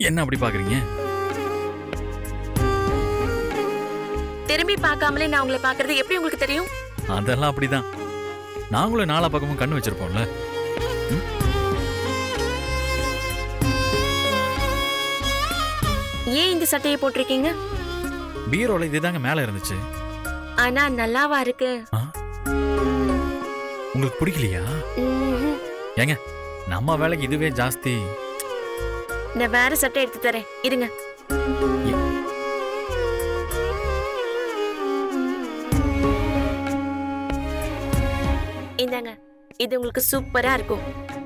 என்ன அப்படி பாக்குறீங்க திரும்பி பார்க்காமலே நான் உங்களை பார்க்கறது எப்படி உங்களுக்கு தெரியும் அதெல்லாம் அப்படிதான் நாங்களும் நாலா பக்கமும் கண்ணு வச்சிருப்போம்ல ஏன் இந்த சட்டையை போட்டிருக்கீங்க பீரோல இதுதாங்க மேல இருந்துச்சு ஆனா நல்லாவா இருக்கு ஆ? உங்களுக்கு பிடிக்கலையா ம்ஹும். ஏங்க நம்ம வேலைக்கு இதுவே ஜாஸ்தி நான் வேற சட்டை எடுத்து தரேன் இருங்க இந்தாங்க இது உங்களுக்கு சூப்பரா இருக்கும்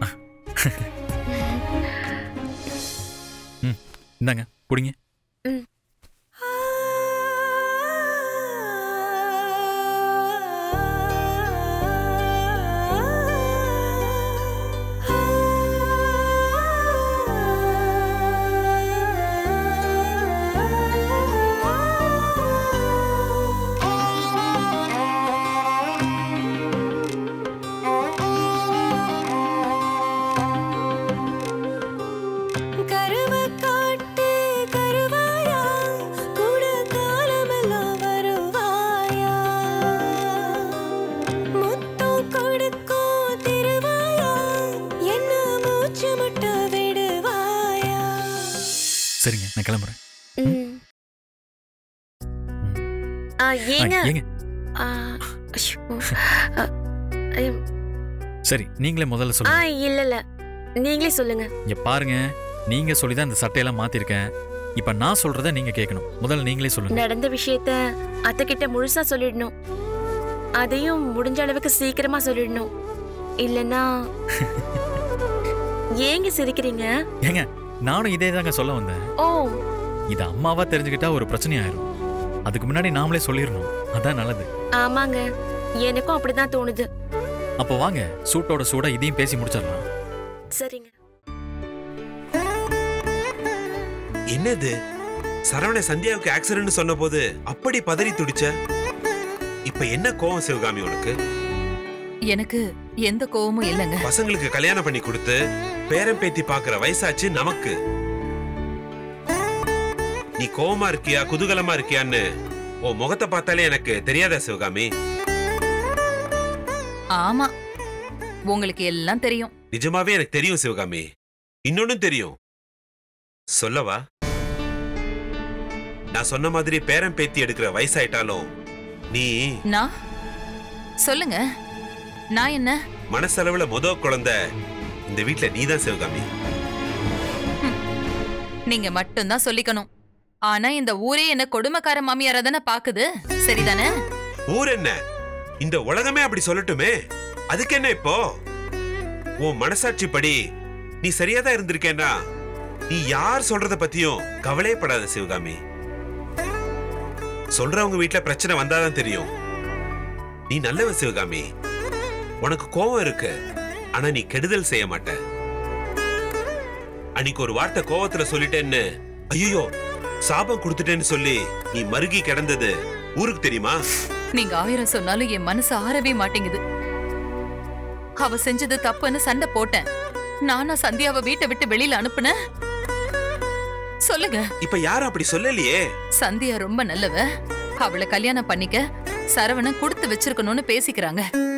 ம் இந்தாங்க பிடிங்க ம். கருவ காட்டு கருவாயா கூட காலமெல்லாம் வருவாயா முத்தம் கொடுக்கும் திருவாயா என்ன மூச்சு முட்ட விடுவாயா சரிங்க நான் கிளம்புறேன் ம். ஆ, ஆ, ஏங்க ஏங்க ஆ, ஐயோ. ஆ, ஐயம். சரி நீங்களே முதல்ல ஆ சொல்லுங்க இல்ல இல்ல நீங்களே சொல்லுங்க இங்க பாருங்க நீங்க சொல்லி தான் இந்த சட்டையெல்லாம் மாத்திருக்கேன் இப்ப நான் சொல்றத நீங்க கேட்கணும் முதல்ல நீங்களே சொல்லுங்க நடந்த விஷயத்த அத்தை கிட்ட முழுசா சொல்லிடணும் அதையும் முடிஞ்ச அளவுக்கு சீக்கிரமா சொல்லிடணும் இல்லனா ஏங்க சிரிக்கிறீங்க ஏங்க நானும் இதே தாங்க சொல்ல வந்தேன் ஓ இது அம்மாவா தெரிஞ்சுக்கிட்டா ஒரு பிரச்சனை ஆயிரும் அதுக்கு முன்னாடி நாமளே சொல்லிடணும் அதான் நல்லது ஆமாங்க எனக்கும் அப்படிதான் தோணுது அப்போ வாங்க சூட்டோட சூட இதையும் பேசி முடிச்சிடலாம் சரிங்க என்னது சரவண சந்தியாவுக்கு ஆக்சிடென்ட் சொன்ன போது அப்படி பதறி துடிச்ச இப்ப என்ன கோவம் சிவகாமி உனக்கு எனக்கு எந்த கோவமும் இல்லைங்க பசங்களுக்கு கல்யாணம் பண்ணி கொடுத்து பேரன் பேத்தி பாக்குற வயசாச்சு நமக்கு நீ கோவமா இருக்கியா குதூகலமா இருக்கியான்னு உன் முகத்தை பார்த்தாலே எனக்கு தெரியாதா சிவகாமி ஆமா உங்களுக்கு எல்லாம் தெரியும் நிஜமாவே எனக்கு தெரியும் சிவகாமி இன்னொன்னும் தெரியும் சொல்லவா நான் சொன்ன மாதிரி பேரன் பேத்தி எடுக்கிற வயசாயிட்டாலும் நீ நான் சொல்லுங்க நான் என்ன மனசளவுல முத குழந்தை இந்த வீட்ல நீதான் சிவகாமி நீங்க மட்டும்தான் சொல்லிக்கணும் ஆனா இந்த ஊரே என்ன கொடுமைக்கார மாமியாரா தானே பாக்குது சரிதானே ஊர் என்ன இந்த உலகமே அப்படி சொல்லட்டுமே அதுக்கு என்ன இப்போ உன் மனசாட்சி படி நீ சரியாதான் இருந்திருக்கேன்னா நீ யார் சொல்றத பத்தியும் கவலையே படாத சிவகாமி சொல்றவங்க வீட்ல பிரச்சனை வந்தாதான் தெரியும் நீ நல்லவ சிவகாமி உனக்கு கோவம் இருக்கு ஆனா நீ கெடுதல் செய்ய மாட்ட அன்னைக்கு ஒரு வார்த்தை கோவத்துல சொல்லிட்டேன்னு ஐயோ சாபம் கொடுத்துட்டேன்னு சொல்லி நீ மருகி கிடந்தது ஊருக்கு தெரியுமா நீங்க ஆயிரம் சொன்னாலும் என் மனசு ஆறவே மாட்டேங்குது அவ செஞ்சது தப்புன்னு சண்டை போட்டேன் நானா சந்தியாவை வீட்டை விட்டு வெளியில அனுப்புனேன் சொல்லுங்க இப்ப யாரும் அப்படி சொல்லலையே சந்தியா ரொம்ப நல்லவ அவளை கல்யாணம் பண்ணிக்க சரவணன் கொடுத்து வச்சிருக்கணும்னு பேசிக்கிறாங்க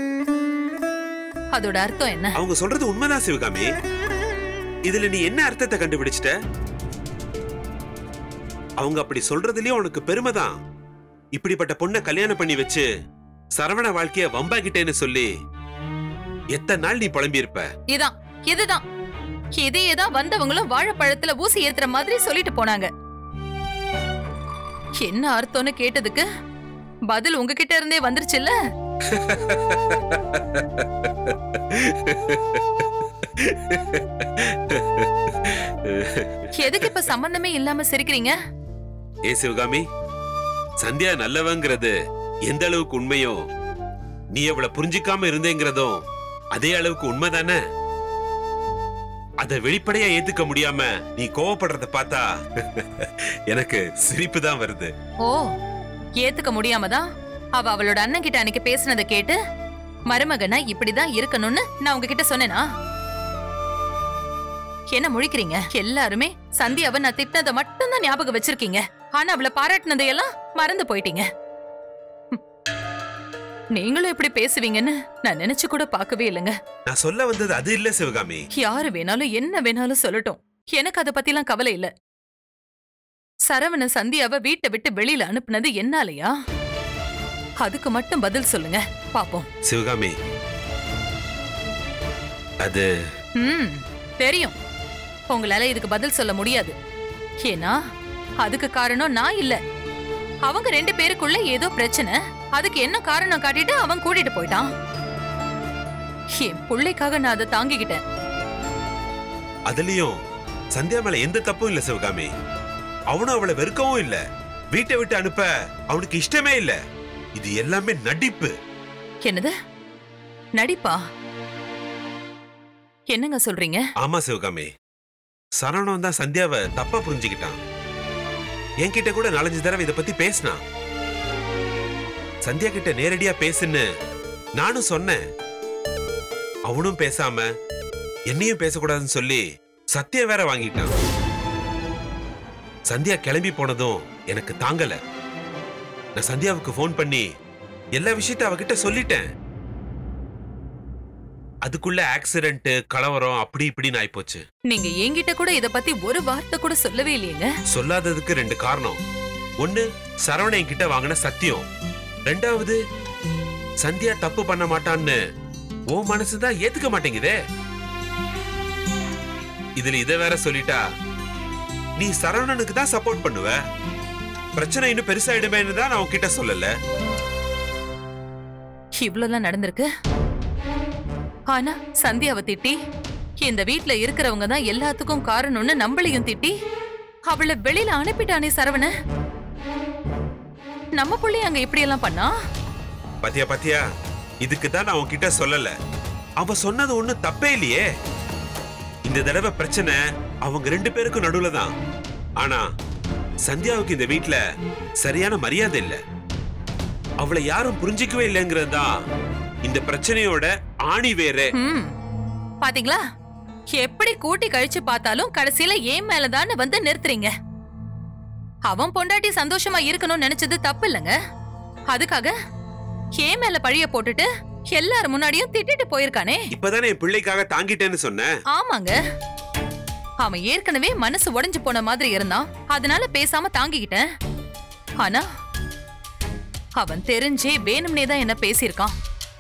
அதோட அர்த்தம் என்ன அவங்க சொல்றது உண்மைதான் சிவகாமி இதுல நீ என்ன அர்த்தத்தை கண்டுபிடிச்சிட்ட அவங்க அப்படி சொல்றதுலயும் உனக்கு பெருமைதான் இப்படிப்பட்ட பொண்ணை கல்யாணம் பண்ணி வச்சு சரவண வாழ்க்கைய வம்பாக்கிட்டேன்னு சொல்லி எத்தனை நாள் நீ புலம்பி இருப்ப இதான் இதுதான் இதையே தான் வந்தவங்களும் வாழைப்பழத்துல ஊசி ஏத்துற மாதிரி சொல்லிட்டு போனாங்க என்ன அர்த்தம்னு கேட்டதுக்கு பதில் உங்ககிட்ட இருந்தே வந்துருச்சுல்ல எதுக்கு இப்ப சம்பந்தமே இல்லாம சிரிக்கிறீங்க ஏ சிவகாமி சந்தியா நல்லவங்கிறது எந்த அளவுக்கு உண்மையோ நீ அவளை புரிஞ்சுக்காம இருந்தேங்கிறதும் அதே அளவுக்கு உண்மைதானே அத வெளிப்படையா ஏத்துக்க முடியாம நீ கோவப்படுறத பார்த்தா எனக்கு சிரிப்பு தான் வருது ஓ ஏத்துக்க முடியாம தான் அவ அவளோட அண்ணன் கிட்ட அன்னைக்கு பேசுனதை கேட்டு மருமகனா இப்படிதான் இருக்கணும்னு நான் உங்ககிட்ட சொன்னேனா என்ன முழிக்கிறீங்க எல்லாருமே சந்தியாவை நான் திட்டினதை மட்டும்தான் ஞாபகம் வச்சிருக்கீங்க ஆனா அவளை பாராட்டினதையெல்லாம் மறந்து போயிட்டீங்க ம். நீங்களும் இப்படி பேசுவீங்கன்னு நான் நினைச்சு கூட பார்க்கவே இல்லைங்க நான் சொல்ல வந்தது அது இல்ல சிவகாமி யாரு வேணாலும் என்ன வேணாலும் சொல்லட்டும் எனக்கு அதை பத்திலாம் கவலை இல்ல சரவண சந்தியாவை வீட்டை விட்டு வெளியில அனுப்புனது என்னாலயா அதுக்கு மட்டும் பதில் சொல்லுங்க பாப்போம் சிவகாமி அது ம் தெரியும் உங்களால இதுக்கு பதில் சொல்ல முடியாது ஏன்னா அதுக்கு காரணம் நான் இல்ல அவங்க ரெண்டு பேருக்குள்ள ஏதோ பிரச்சனை அதுக்கு என்ன காரணம் காட்டிட்டு அவன் கூட்டிட்டு போயிட்டான் என் பிள்ளைக்காக நான் அதை தாங்கிக்கிட்டேன் அதுலயும் சந்தியா மேல எந்த தப்பும் இல்ல சிவகாமி அவனும் அவளை வெறுக்கவும் இல்ல வீட்டை விட்டு அனுப்ப அவனுக்கு இஷ்டமே இல்ல இது எல்லாமே நடிப்பு என்னது நடிப்பா என்னங்க சொல்றீங்க ஆமா சிவகாமி சரவணன் தான் சந்தியாவை தப்பா புரிஞ்சுக்கிட்டான் என்கிட்ட கூட நாலஞ்சு தடவை இத பத்தி பேசினான் சந்தியா கிட்ட நேரடியா பேசுன்னு நானும் சொன்னேன் அவனும் பேசாம என்னையும் பேசக்கூடாதுன்னு சொல்லி சத்தியம் வேற வாங்கிட்டான் சந்தியா கிளம்பி போனதும் எனக்கு தாங்கல நான் சந்தியாவுக்கு ஃபோன் பண்ணி எல்லா விஷயத்த அவகிட்ட சொல்லிட்டேன் அதுக்குள்ள ஆக்சிடென்ட் கலவரம் அப்படி இப்படின்னு ஆயிப்போச்சு நீங்க என்கிட்ட கூட இத பத்தி ஒரு வார்த்தை கூட சொல்லவே இல்லையேங்க சொல்லாததுக்கு ரெண்டு காரணம் ஒண்ணு சரவணன் என்கிட்ட வாங்கின சத்தியம் ரெண்டாவது சந்தியா தப்பு பண்ண மாட்டான்னு ஓ மனசுதான் ஏத்துக்க மாட்டேங்குதே இதுல இத வேற சொல்லிட்டா நீ சரவணனுக்கு தான் சப்போர்ட் பண்ணுவ பிரச்சனை இன்னும் பெருசாயிடுமேன்னு தான் நான் உன்கிட்ட சொல்லல இவ்வளவுலாம் நடந்திருக்கு ஆனா சந்தியாவை திட்டி இந்த வீட்ல இருக்கிறவங்க தான் எல்லாத்துக்கும் காரணம்னு நம்மளையும் திட்டி அவளை வெளியில அனுப்பிட்டானே சரவண நம்ம புள்ளி அங்க இப்படி எல்லாம் பண்ணா பாத்தியா பாத்தியா இதுக்கு தான் நான் உன்கிட்ட சொல்லல அவ சொன்னது ஒண்ணும் தப்பே இல்லையே இந்த தடவை பிரச்சனை அவங்க ரெண்டு பேருக்கும் நடுவுல தான் ஆனா சந்தியாவுக்கு இந்த வீட்ல சரியான மரியாதை இல்ல அவளை யாரும் புரிஞ்சிக்கவே இல்லைங்கிறது தான் இந்த பிரச்சனையோட ஆணி வேற ம் பாத்தீங்களா எப்படி கூட்டி கழிச்சு பார்த்தாலும் கடைசியில ஏன் மேலதான்னு வந்து நிறுத்துறீங்க அவன் பொண்டாட்டி சந்தோஷமா இருக்கணும்னு நினைச்சது தப்பு இல்லைங்க அதுக்காக ஏன் மேல பழிய போட்டுட்டு எல்லார் முன்னாடியும் திட்டிட்டு போயிருக்கானே இப்பதானே என் பிள்ளைக்காக தாங்கிட்டேன்னு சொன்னேன் ஆமாங்க அவன் ஏற்கனவே மனசு உடைஞ்சு போன மாதிரி இருந்தான் அதனால பேசாம தாங்கிக்கிட்டேன் ஆனா அவன் தெரிஞ்சே வேணும்னே தான் என்ன பேசியிருக்கான்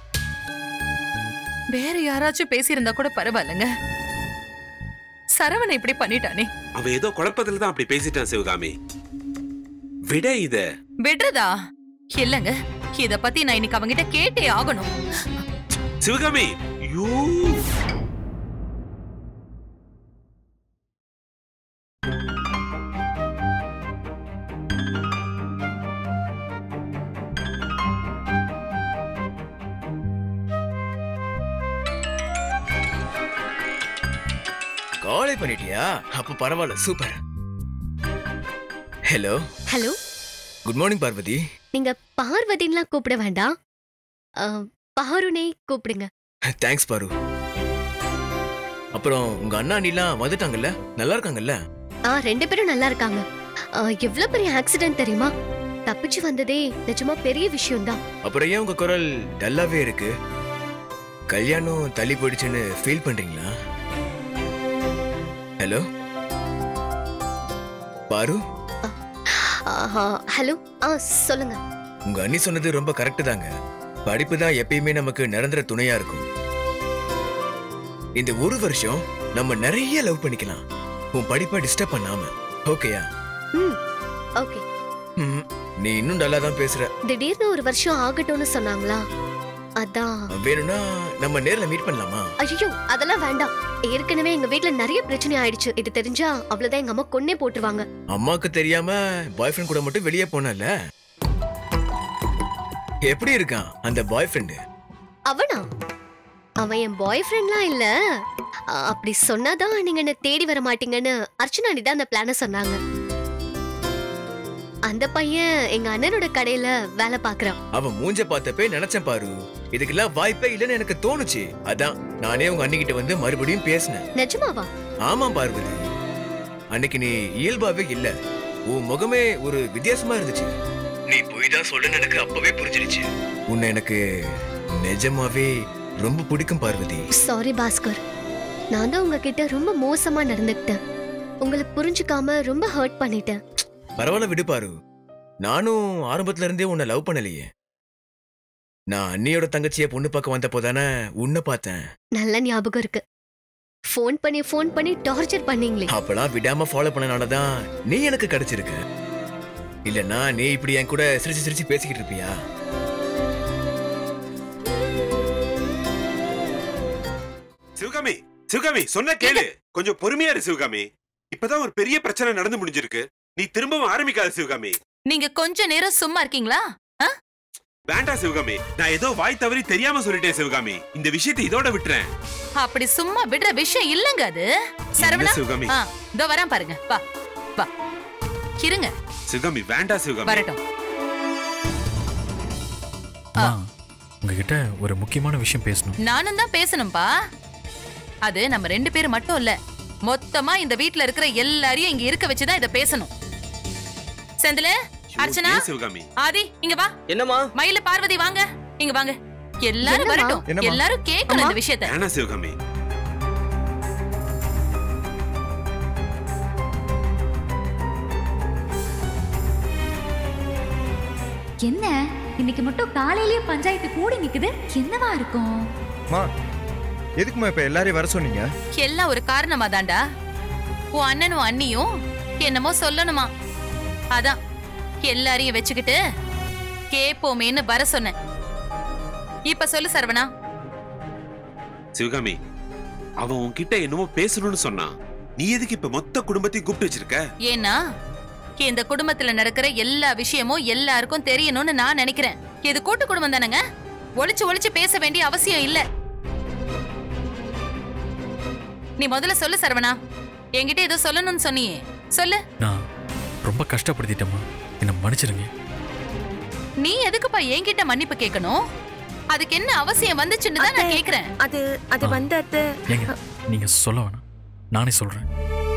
வேற யாராச்சும் பேசியிருந்தா கூட பரவாயில்லைங்க சரவணன் இப்படி பண்ணிட்டானே அவன் ஏதோ குழப்பத்துல தான் அப்படி பேசிட்டான் சிவகாமி விட இத விடுறதா இல்லங்க இத பத்தி நான் இன்னைக்கு அவங்கிட்ட கேட்டே ஆகணும் சிவகாமி ஐயோ காலே பண்ணிட்டியா அப்ப பரவாயில்ல super hello hello good morning Parvathi நீங்க பார்வதின்லாம் கூப்பிட வேண்டாம் ஆ, பாருனே கூப்பிடுங்க தேங்க்ஸ் பாரு அப்புறம் உங்க அண்ணா அண்ணிலாம் வந்துட்டாங்கல்ல நல்லா இருக்காங்கல்ல ஆ ரெண்டு பேரும் நல்லா இருக்காங்க ஆ, எவ்வளவு பெரிய ஆக்சிடென்ட் தெரியுமா தப்பிச்சு வந்ததே நிஜமா பெரிய விஷயம்தான் அப்புறம் ஏன் உங்க குரல் டல்லாவே இருக்கு கல்யாணம் தள்ளி போயிடுச்சுன்னு ஃபீல் பண்றீங்களா ஹலோ பாரு ஆஹா, ஹலோ ஆ சொல்லுங்க உங்க அண்ணி சொன்னது ரொம்ப கரெக்ட் தாங்க படிப்பு தான் எப்பயுமே நமக்கு நிரந்தர துணையா இருக்கும் இந்த ஒரு வருஷம் நம்ம நிறைய லவ் பண்ணிக்கலாம் உன் படிப்பை டிஸ்டர்ப் பண்ணாம ஓகேயா ம் ஓகே ம், நீ இன்னும் நல்லா தான் பேசுற திடீர்னு ஒரு வருஷம் ஆகட்டும்னு சொன்னாங்களா அதான் வேணும்னா நம்ம நேர்ல மீட் பண்ணலாமா ஐயோ அதெல்லாம் வேண்டாம் ஏற்கனவே எங்க வீட்ல நிறைய பிரச்சனை ஆயிடுச்சு இது தெரிஞ்சா அவ்வளவுதான் எங்க அம்மா கொன்னே போட்டுருவாங்க அம்மாக்கு தெரியாம பாய் ஃப்ரெண்ட் கூட மட்டும் வெளியே போனல எப்படி இருக்கான் அந்த பாய் ஃப்ரெண்டு அவனா அவன் என் பாய் ஃப்ரெண்ட்லாம் இல்ல அ, அப்படி சொன்னாதான் நீங்க என்ன தேடி வர மாட்டீங்கன்னு அர்ச்சனாடி தான் அந்த பிளான சொன்னாங்க அந்த பையன் எங்க அண்ணனோட கடையில வேலை பாக்குறான் அவன் மூஞ்ச பார்த்தப்பே நினைச்சேன் பாரு இதுக்கெல்லாம் வாய்ப்பே இல்லைன்னு எனக்கு தோணுச்சு அதான் நானே உங்க அண்ணிக்கிட்ட வந்து மறுபடியும் பேசினேன் நிஜமாவா ஆமா பார்வதி அன்னைக்கு நீ இயல்பாவே இல்ல உன் முகமே ஒரு வித்தியாசமா இருந்துச்சு நீ போய் தான் சொல்லுன்னு எனக்கு அப்பவே புரிஞ்சிருச்சு உன்னை எனக்கு நிஜமாவே ரொம்ப பிடிக்கும் பார்வதி சாரி பாஸ்கர் நான் தான் உங்ககிட்ட ரொம்ப மோசமா நடந்துக்கிட்டேன் உங்களை புரிஞ்சுக்காம ரொம்ப ஹர்ட் பண்ணிட்டேன் பரவாயில்ல விடு பாரு நானும் ஆரம்பத்துல இருந்தே உன்னை லவ் பண்ணலையே நான் அண்ணியோட தங்கச்சிய பொண்ணு பார்க்க வந்தப்போ தானே உன்னை பார்த்தேன் நல்ல ஞாபகம் இருக்கு ஃபோன் பண்ணி ஃபோன் பண்ணி டார்ச்சர் பண்ணீங்களே அப்பெல்லாம் விடாம ஃபாலோ பண்ணனால தான் நீ எனக்கு கிடைச்சிருக்க இல்லனா நீ இப்படி என் கூட சிரிச்சு சிரிச்சு பேசிக்கிட்டு இருப்பியா சிவகாமி சிவகாமி சொன்ன கேளு கொஞ்சம் பொறுமையா இரு சிவகாமி இப்பதான் ஒரு பெரிய பிரச்சனை நடந்து முடிஞ்சிருக்கு நீ திரும்பவும் ஆரம்பிக்காத சிவகாமி நீங்க கொஞ்ச நேரம் சும்மா இருக்கீங்களா வேண்டாம் சிவகாமி நான் ஏதோ வாய் தவறி தெரியாம சொல்லிட்டேன் சிவகாமி இந்த விஷயத்தை இதோட விட்டுறேன் அப்படி சும்மா விடுற விஷயம் இல்லங்க அது என்ன சரவணா சிவகாமி ஆ இதோ வரேன் பாருங்க வா வா இருங்க சிவகாமி வேண்டாம் சிவகாமி வரட்டும் அம்மா உங்ககிட்ட ஒரு முக்கியமான விஷயம் பேசணும் நானும் தான் பேசணும்பா அது நம்ம ரெண்டு பேரும் மட்டும் இல்ல மொத்தமா இந்த வீட்ல இருக்கிற எல்லாரையும் இங்க இருக்க வச்சுதான் இத பேசணும் செந்தில ஐயோ, அர்ச்சனா ஏன் சிவகாமி ஆதி இங்க வா என்னம்மா மயில பார்வதி வாங்க இங்க வாங்க எல்லாரும் என்னம்மா? வரட்டும் என்னம்மா? எல்லாரும் கேட்கணும் இந்த விஷயத்த வேணாம் சிவகாமி என்ன இன்னைக்கு மட்டும் காலையிலேயே பஞ்சாயத்து கூடி நிக்குது என்னவா இருக்கும் மா எதுக்குமா இப்ப எல்லாரையும் வர சொன்னீங்க எல்லாம் ஒரு காரணமா தாண்டா உன் அண்ணனும் அண்ணியும் என்னமோ சொல்லணுமா அதான் எல்லாரையும் வச்சுக்கிட்டு கேப்போமேன்னு வர சொன்னேன் இப்ப சொல்லு சரவணா சிவகாமி அவன் உன்கிட்ட என்னமோ பேசணும்னு சொன்னான் நீ எதுக்கு இப்ப மொத்த குடும்பத்தையும் கூப்பிட்டு வச்சிருக்க ஏன்னா இந்த குடும்பத்துல நடக்கிற எல்லா விஷயமும் எல்லாருக்கும் தெரியணும்னு நான் நினைக்கிறேன் இது கூட்டு குடும்பம் தானேங்க ஒளிச்சு ஒளிச்சு பேச வேண்டிய அவசியம் இல்ல நீ முதல்ல சொல்லு சரவணா என்கிட்ட ஏதோ சொல்லணும்னு சொன்னியே சொல்லு நான் ரொம்ப கஷ்டப்படுத்திட்டேம்மா என்னை மன்னிச்சிடுங்க நீ எதுக்குப்பா என்கிட்ட மன்னிப்பு கேட்கணும் அதுக்கு என்ன அவசியம் வந்துச்சுன்னு தான் நான் அத்தை, கேக்குறேன் அது அது ஆ. வந்து அத்தை ஏங்க நீங்க சொல்ல வேணாம் நானே சொல்றேன்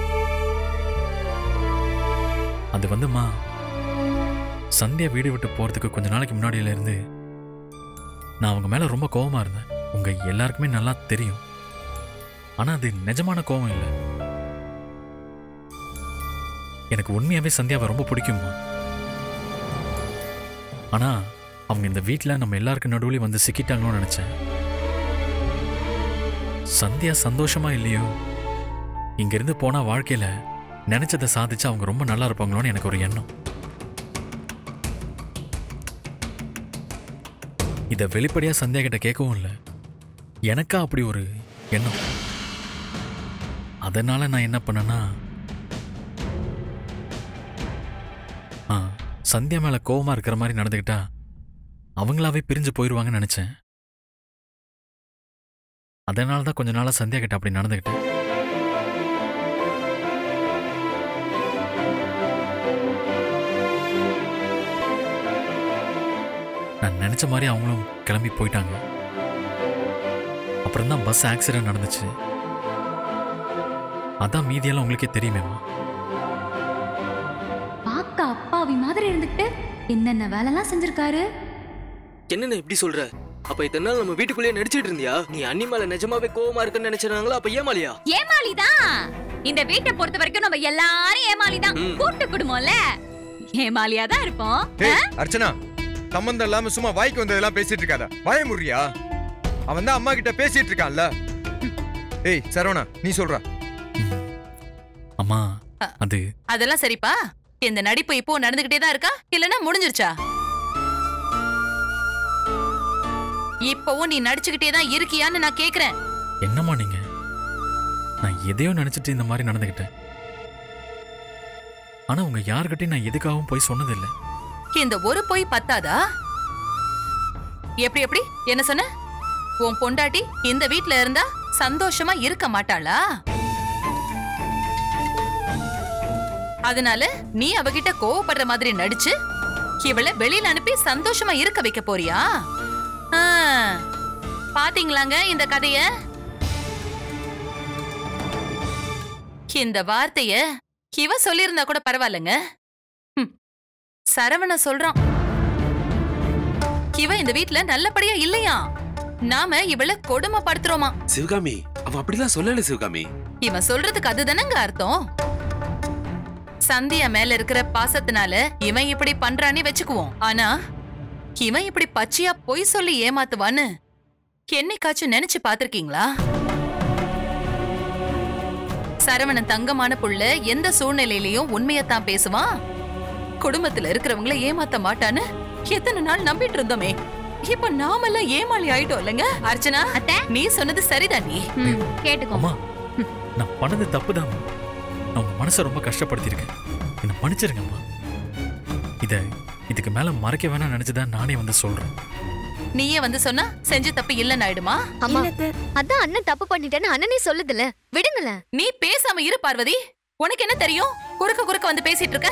அது வந்துமா சந்தியா வீடு விட்டு போறதுக்கு கொஞ்ச நாளைக்கு முன்னாடியில இருந்து நான் அவங்க மேல ரொம்ப கோவமா இருந்தேன் உங்க எல்லாருக்குமே நல்லா தெரியும் ஆனா அது நிஜமான கோவம் இல்லை எனக்கு உண்மையாவே சந்தியாவை ரொம்ப பிடிக்குமா ஆனா அவங்க இந்த வீட்டில் நம்ம எல்லாருக்கும் நடுவுலையும் வந்து சிக்கிட்டாங்களோன்னு நினைச்சேன் சந்தியா சந்தோஷமா இல்லையோ இங்கிருந்து போனா வாழ்க்கையில நினைச்சதை சாதிச்சு அவங்க ரொம்ப நல்லா இருப்பாங்களோன்னு எனக்கு ஒரு எண்ணம் இதை வெளிப்படையா சந்தியா கிட்ட கேட்கவும் இல்லை எனக்கா அப்படி ஒரு எண்ணம் அதனால நான் என்ன பண்ணேன்னா ஆ சந்தியா மேல கோவமா இருக்கிற மாதிரி நடந்துக்கிட்டா அவங்களாவே பிரிஞ்சு போயிடுவாங்கன்னு நினைச்சேன் அதனால தான் கொஞ்ச நாளா சந்தியா கிட்ட அப்படி நடந்துக்கிட்டேன் நான் நினைச்ச மாதிரி அவங்களும் கிளம்பி போயிட்டாங்க அப்புறம் தான் பஸ் ஆக்சிடென்ட் நடந்துச்சு அதான் மீதியெல்லாம் உங்களுக்கே தெரியுமேம்மா பார்க்க அப்பாவி மாதிரி இருந்துகிட்டு என்னென்ன வேலைலாம் செஞ்சிருக்காரு என்னென்ன இப்படி சொல்ற அப்ப இத்தனை நாள் நம்ம வீட்டுக்குள்ளேயே நடிச்சிட்டு இருந்தியா நீ அண்ணி மேல நிஜமாவே கோவமா இருக்குன்னு நினைச்சாங்களா அப்ப ஏமாலியா ஏமாளிதான் இந்த வீட்டை பொறுத்த வரைக்கும் நம்ம எல்லாரும் ஏமாளிதான் ம். கூட்டு குடும்பம்ல ஏமாளியா தான் இருப்போம் ஏய் அர்ச்சனா சம்பந்தம் இல்லாம சும்மா வாய்க்கு வந்ததெல்லாம் பேசிட்டு இருக்காத வாய முறியா அவன் தான் அம்மா கிட்ட பேசிட்டு இருக்கான்ல ஏய் சரவணா நீ சொல்றா அம்மா அது அதெல்லாம் சரிப்பா இந்த நடிப்பு இப்போ நடந்துகிட்டே தான் இருக்கா இல்லனா முடிஞ்சிருச்சா இப்பவும் நீ நடிச்சுக்கிட்டே தான் இருக்கியான்னு நான் கேக்குறேன் என்னம்மா நீங்க நான் எதையோ நினைச்சிட்டு இந்த மாதிரி நடந்துக்கிட்டேன் ஆனா உங்க யார்கிட்டயும் நான் எதுக்காகவும் போய் சொன்னதில்லை இந்த ஒரு பொய் பத்தாதா எப்படி எப்படி என்ன சொன்ன உன் பொண்டாட்டி இந்த வீட்ல இருந்தா சந்தோஷமா இருக்க மாட்டாளா அதனால நீ அவகிட்ட கோவப்படுற மாதிரி நடிச்சு இவளை வெளியில அனுப்பி சந்தோஷமா இருக்க வைக்க போறியா ஆ, பாத்தீங்களாங்க இந்த கதைய இந்த வார்த்தைய இவ சொல்லியிருந்தா கூட பரவாயில்லைங்க ம், சரவண சொல்றான் இவ இந்த வீட்ல நல்லபடியா இல்லையா நாம இவள கொடுமைப்படுத்துறோமா சிவகாமி அவன் அப்படிலாம் சொல்லல சிவகாமி இவன் சொல்றதுக்கு அதுதானங்க அர்த்தம் சந்தியா மேல இருக்கிற பாசத்தினால இவன் இப்படி பண்றானே வச்சுக்குவோம் ஆனா இவன் இப்படி பச்சையா பொய் சொல்லி ஏமாத்துவான்னு என்னைக்காச்சும் நினைச்சு பாத்திருக்கீங்களா சரவணன் தங்கமான புள்ள எந்த சூழ்நிலையிலயும் உண்மையத்தான் பேசுவான் குடும்பத்துல இருக்கிறவங்கள ஏமாத்த மாட்டான்னு எத்தனை நாள் நம்பிட்டு இருந்தோமே இப்ப நாமெல்லாம் ஏமாளி ஆயிட்டோம் இல்லைங்க அர்ச்சனா நீ சொன்னது சரிதாண்டி கேட்டுக்கோ அம்மா நான் பண்ணது தப்புதான் நான் உங்க மனசை ரொம்ப கஷ்டப்படுத்தியிருக்கேன் என்னை மன்னிச்சிருங்கம்மா இத இதுக்கு மேல மறைக்க வேணாம் நினைச்சுதான் நானே வந்து சொல்றேன் நீயே வந்து சொன்னா செஞ்ச தப்பு இல்லன்னு ஆயிடுமா அம்மா இல்ல அத்தை. அதான் அண்ணன் தப்பு பண்ணிட்டேன்னு அண்ணனே சொல்லுதுல விடுங்களேன் நீ பேசாம இரு பார்வதி உனக்கு என்ன தெரியும் குறுக்க குறுக்க வந்து பேசிட்டு இருக்க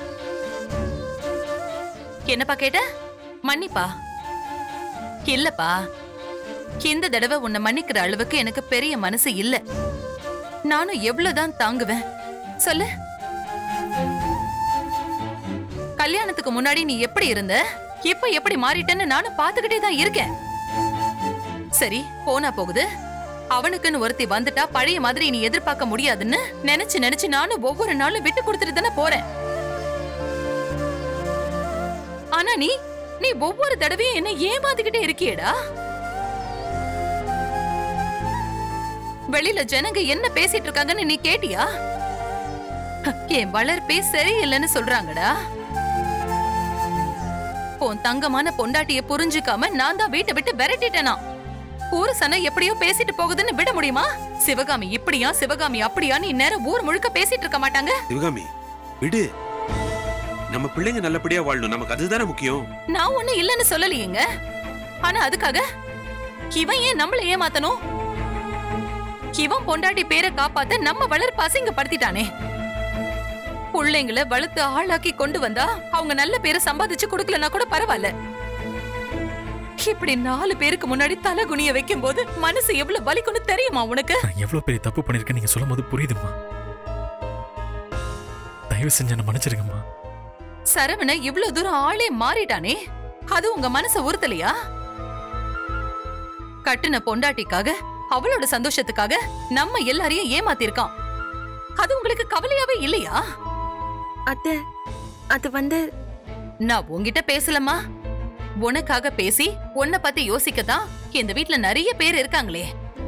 என்னப்பா கேட்ட மன்னிப்பா இல்லப்பா இந்த தடவை உன்னை மன்னிக்கிற அளவுக்கு எனக்கு பெரிய மனசு இல்ல நானும் எவ்வளவுதான் தாங்குவேன் சொல்லு கல்யாணத்துக்கு முன்னாடி நீ எப்படி இருந்த இப்ப எப்படி மாறிட்டேன்னு நானும் பாத்துக்கிட்டே தான் இருக்கேன் சரி போனா போகுது அவனுக்குன்னு ஒருத்தி வந்துட்டா பழைய மாதிரி நீ எதிர்பார்க்க முடியாதுன்னு நினைச்சு நினைச்சு நானும் ஒவ்வொரு நாளும் விட்டு கொடுத்துட்டு தானே போறேன் ஆனா நீ நீ ஒவ்வொரு தடவையும் என்ன ஏமாத்திக்கிட்டே இருக்கியேடா வெளியில ஜனங்க என்ன பேசிட்டு இருக்காங்கன்னு நீ கேட்டியா என் வளர்ப்பே சரியில்லைன்னு சொல்றாங்கடா உன் தங்கமான பொண்டாட்டிய புரிஞ்சுக்காம நான் தான் வீட்டை விட்டு விரட்டிட்டேனா ஊரு சனம் எப்படியோ பேசிட்டு போகுதுன்னு விட முடியுமா சிவகாமி இப்படியா சிவகாமி அப்படியான்னு இந்நேரம் ஊர் முழுக்க பேசிட்டு இருக்க மாட்டாங்க சிவகாமி விடு நம்ம பிள்ளைங்க நல்லபடியா வாழணும் நமக்கு அதுதானே முக்கியம் நான் ஒண்ணு இல்லைன்னு சொல்லலையேங்க ஆனா அதுக்காக இவன் ஏன் நம்மள ஏமாத்தணும் இவன் பொண்டாட்டி பேரை காப்பாத்த நம்ம வளர்ப்பு அசிங்கப்படுத்திட்டானே பிள்ளைங்கள வளர்த்து ஆளாக்கி கொண்டு வந்தா அவங்க நல்ல பேரை சம்பாதிச்சு கொடுக்கலன்னா கூட பரவாயில்ல இப்படி நாலு பேருக்கு முன்னாடி தலை குனிய வைக்கும் போது மனசு எவ்வளவு வலிக்கும்னு தெரியுமா உனக்கு நான் எவ்வளவு பெரிய தப்பு பண்ணிருக்கேன் நீங்க சொல்லும் போது புரியுதும்மா தயவு செஞ்சு என்ன மன்னிச்சிருங்கம்மா சரவண இவ்வளவு தூரம் ஆளே மாறிட்டானே அது உங்க மனச உறுத்தலையா கட்டுன பொண்டாட்டிக்காக அவளோட சந்தோஷத்துக்காக நம்ம எல்லாரையும் ஏமாத்திருக்கான் அது உங்களுக்கு கவலையாவே இல்லையா அத்தை அது வந்து நான் உன்கிட்ட பேசலம்மா உனக்காக பேசி உன்னை பத்தி யோசிக்கத்தான் இந்த வீட்ல நிறைய பேர் இருக்காங்களே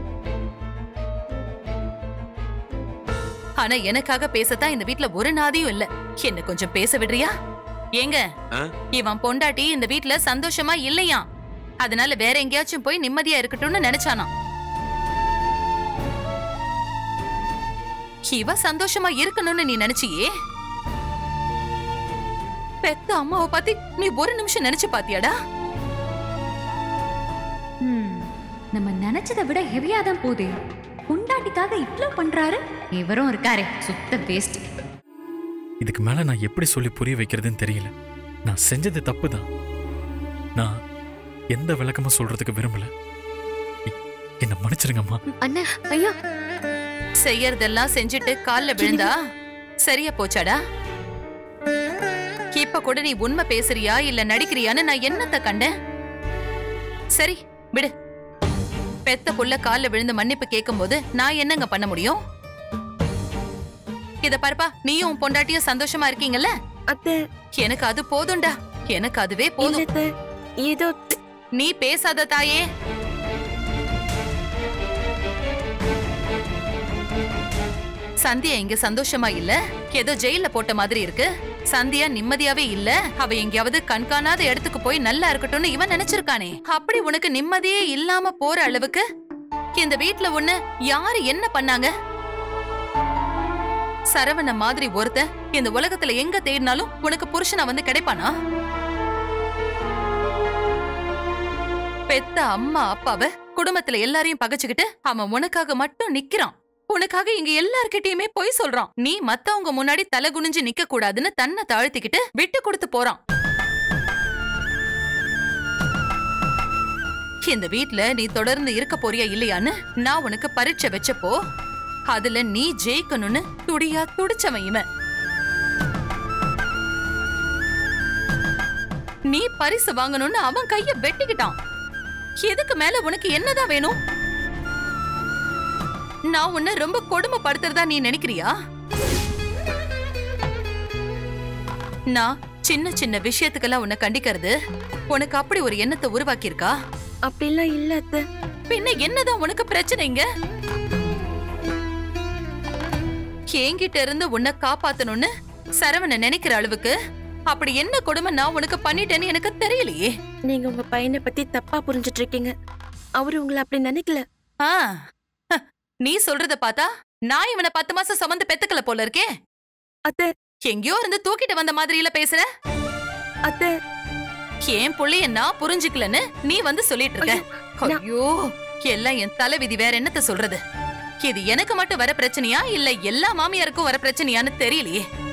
ஆனா எனக்காக பேசத்தான் இந்த வீட்ல ஒரு நாதியும் இல்ல என்ன கொஞ்சம் பேச விடுறியா ஏங்க ஆ? இவன் பொண்டாட்டி இந்த வீட்ல சந்தோஷமா இல்லையா அதனால வேற எங்கேயாச்சும் போய் நிம்மதியா இருக்கட்டும்னு நினைச்சானா இவ சந்தோஷமா இருக்கணும்னு நீ நினைச்சியே பெத்த அம்மாவை பத்தி நீ ஒரு நிமிஷம் நினைச்சு பாத்தியாடா ம், நம்ம நினைச்சதை விட ஹெவியா தான் போதே பொண்டாட்டிக்காக இவ்ளோ பண்றாரு இவரும் இருக்காரே சுத்த வேஸ்ட் இதுக்கு மேல நான் எப்படி சொல்லி புரிய வைக்கிறதுன்னு தெரியல நான் செஞ்சது தப்பு தான் நான் எந்த விளக்கமும் சொல்றதுக்கு விரும்பல எ- என்னை மன்னிச்சிருங்கம்மா அண்ணன் ஐயா செய்யறதெல்லாம் செஞ்சுட்டு கால்ல விழுந்தா சரியா போச்சாடா இப்ப கூட நீ உண்மை பேசுறியா இல்ல நடிக்கிறியான்னு நான் என்னத்த கண்டேன் சரி விடு பெத்த புள்ள கால்ல விழுந்து மன்னிப்பு கேட்கும்போது நான் என்னங்க பண்ண முடியும் இத பாருப்பா நீயும் உன் பொண்டாட்டியும் சந்தோஷமா இருக்கீங்கல்ல அத்தை எனக்கு அது போதும்டா எனக்கு அதுவே இல்ல போதும் அத்தை. ஏதோ தி- நீ பேசாத தாயே சந்தியா இங்க சந்தோஷமா இல்ல ஏதோ ஜெயில போட்ட மாதிரி இருக்கு சந்தியா நிம்மதியாவே இல்ல அவ எங்கேயாவது கண்காணாத இடத்துக்கு போய் நல்லா இருக்கட்டும்னு இவன் நினைச்சிருக்கானே அப்படி உனக்கு நிம்மதியே இல்லாம போற அளவுக்கு இந்த வீட்ல ஒண்ணு யாரு என்ன பண்ணாங்க சரவண மாதிரி ஒருத்த இந்த உலகத்துல எங்க தேடினாலும் உனக்கு புருஷனா வந்து கிடைப்பானா பெத்த அம்மா அப்பாவ குடும்பத்துல எல்லாரையும் பகைச்சுக்கிட்டு அவன் உனக்காக மட்டும் நிக்கிறான் உனக்காக இங்க எல்லார்கிட்டயுமே பொய் சொல்றான் நீ மத்தவங்க முன்னாடி தலை குனிஞ்சு நிக்க கூடாதுன்னு தன்னை தாழ்த்திக்கிட்டு விட்டு கொடுத்து போறான் இந்த வீட்ல நீ தொடர்ந்து இருக்க போறியா இல்லையான்னு நான் உனக்கு பரீட்சை வச்சப்போ அதுல நீ ஜெயிக்கணும்னு துடியா துடிச்சவன் இவன் நீ பரிசு வாங்கணும்னு அவன் கைய வெட்டிக்கிட்டான் எதுக்கு மேல உனக்கு என்னதான் வேணும் நான் உன்னை ரொம்ப கொடுமைப்படுத்துறதா நீ நினைக்கிறியா நான் சின்ன சின்ன விஷயத்துக்கெல்லாம் உன்னை கண்டிக்கிறது உனக்கு அப்படி ஒரு எண்ணத்தை உருவாக்கியிருக்கா அப்படிலாம் இல்ல அத்தை பின்ன என்னதான் உனக்கு பிரச்சனைங்க என்கிட்ட இருந்து உன்னை காப்பாத்தணும்னு சரவண நினைக்கிற அளவுக்கு அப்படி என்ன கொடுமை நான் உனக்கு பண்ணிட்டேன்னு எனக்கு தெரியலையே நீங்க உங்க பையனை பத்தி தப்பா புரிஞ்சிட்டு இருக்கீங்க அவரு உங்களை அப்படி நினைக்கல ஆ ஹ, நீ சொல்றத பார்த்தா நான் இவனை பத்து மாசம் சுமந்து பெத்துக்கல போல இருக்கே அத்தை எங்கேயோ இருந்து தூக்கிட்டு வந்த மாதிரியில பேசுற அத்தை என் புள்ளைய நான் புரிஞ்சுக்கலன்னு நீ வந்து சொல்லிட்டு இருக்க நான்- ஐயோ எல்லாம் என் தலைவிதி வேற என்னத்த சொல்றது இது எனக்கு மட்டும் வர பிரச்சனையா இல்ல எல்லா மாமியாருக்கும் வர பிரச்சனையான்னு தெரியலையே